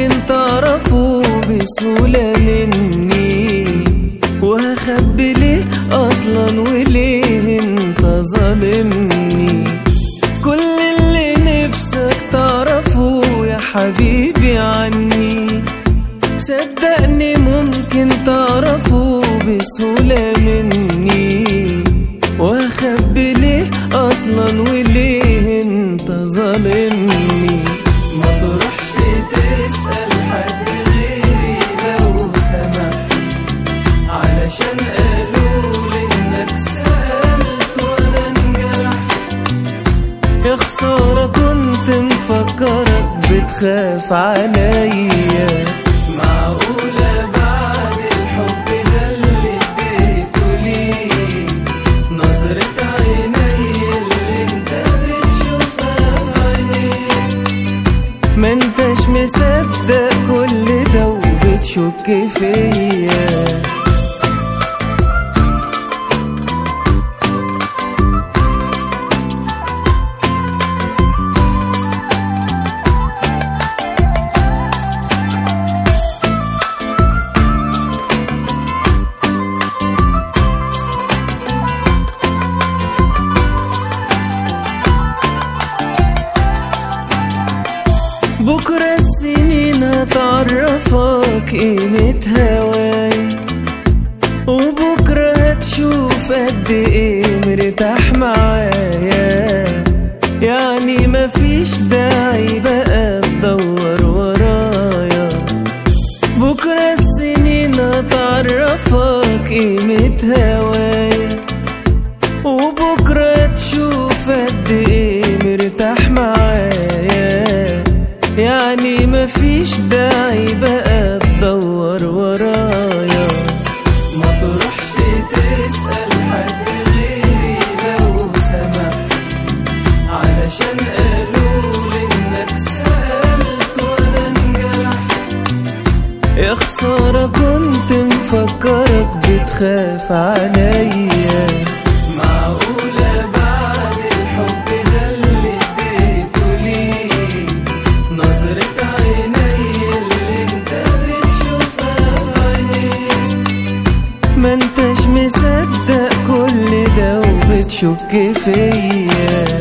ممكن تعرفوا بسهولة مني وهخبي ليه أصلا وليه انت ظالمني كل اللي نفسك تعرفه يا حبيبي عني صدقني ممكن تعرفه بسهولة مني وهخبي ليه أصلا وليه انت ظالمني ما تروحش تسأل حد غيري لو سمحت علشان قالوا لي انك سألت وانا انجرحت يا خسارة كنت مفكرك بتخاف عليا معقولة بعد الحب ده اللي اديته ليك نظرة عيني اللي انت بتشوفها في عينيك ما انتش مصدق كل ده وبتشك فيا بكرة السنين هتعرفك قيمة هواي وبكرة هتشوف قد ايه مرتاح معايا يعني مفيش داعي بقى تدور ورايا بكرة السنين هتعرفك قيمة هواي وبكرة تشوف قد ايه مرتاح معايا يعني مفيش داعي بقى تدور ورايا ما تروحش تسأل حد غيري لو سمحت علشان قالوا لي انك سألت وانا انجرحت يا خسارة كنت مفكرك بتخاف عليا معقولة بعد الحب ده اللي اديته ليك نظرة عيني اللي انت بتشوفها في عينيك ما انتش مصدق كل ده وبتشك فيا